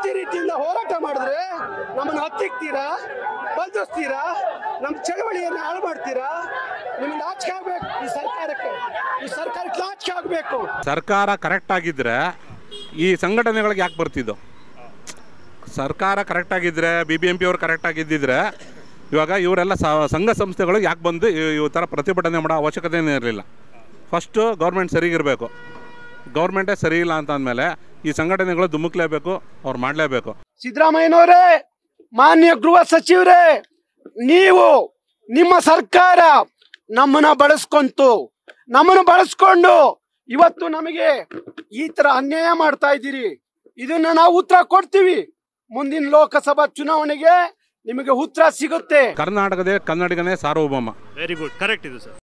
ಶಾಂತಿ ರೀತಿಯಿಂದ ಹೋರಾಟ ಮಾಡಿದ್ರೆ ನಮ್ಮನ್ನು ಹತ್ತಿಕ್ತೀರಾ ಬಂಧಿಸ್ತೀರಾ ನಮ್ಮ ಚಳವಳಿಯನ್ನು ಹಾಳು ಮಾಡ್ತೀರಾ ನಿಮ್ಗೆ ನಾಚಿಕೆ ಆಗ್ಬೇಕು ಈ ಸರ್ಕಾರಕ್ಕೆ ಈ ಸರ್ಕಾರಕ್ಕೆ ನಾಚಿಕೆ ಆಗ್ಬೇಕು ಸರ್ಕಾರ ಕರೆಕ್ಟ್ ಆಗಿದ್ದರೆ ಈ ಸಂಘಟನೆಗಳಿಗೆ ಯಾಕೆ ಬರ್ತಿದ್ದು ಸರ್ಕಾರ ಕರೆಕ್ಟ್ ಆಗಿದ್ದರೆ ಬಿ ಬಿ ಎಂ ಪಿ ಅವ್ರು ಕರೆಕ್ಟ್ ಆಗಿದ್ದಿದ್ರೆ ಇವಾಗ ಇವರೆಲ್ಲ ಸ- ಸಂಘ ಸಂಸ್ಥೆಗಳು ಯಾಕೆ ಬಂದು ಈ ಈ ಥರ ಪ್ರತಿಭಟನೆ ಮಾಡೋ ಅವಶ್ಯಕತೆನೇ ಇರಲಿಲ್ಲ ಫಸ್ಟು ಗೌರ್ಮೆಂಟ್ ಸರಿಗಿರಬೇಕು ಗೌರ್ಮೆಂಟೇ ಸರಿ ಇಲ್ಲ ಅಂತ ಅಂದಮೇಲೆ ಈ ಸಂಘಟನೆಗಳು ಧುಮುಕ್ಲೇಬೇಕು ಅವ್ರು ಮಾಡಲೇಬೇಕು ಸಿದ್ದರಾಮಯ್ಯನವರೇ ಮಾನ್ಯ ಗೃಹ ಸಚಿವರೇ ನೀವು ನಿಮ್ಮ ಸರ್ಕಾರ ನಮ್ಮನ್ನ ಬಳಸ್ಕೊಂತು ನಮ್ಮನ್ನು ಬಳಸ್ಕೊಂಡು ಇವತ್ತು ನಮಗೆ ಈ ತರ ಅನ್ಯಾಯ ಮಾಡ್ತಾ ಇದ್ದೀರಿ ಇದನ್ನ ನಾವು ಉತ್ತರ ಕೊಡ್ತೀವಿ ಮುಂದಿನ ಲೋಕಸಭಾ ಚುನಾವಣೆಗೆ ನಿಮಗೆ ಉತ್ತರ ಸಿಗುತ್ತೆ ಕರ್ನಾಟಕದೇ ಕನ್ನಡಿಗನೇ ಸಾರ್ವಭೌಮ ವೆರಿ ಗುಡ್ ಕರೆಕ್ಟ್ ಇದು ಸರ್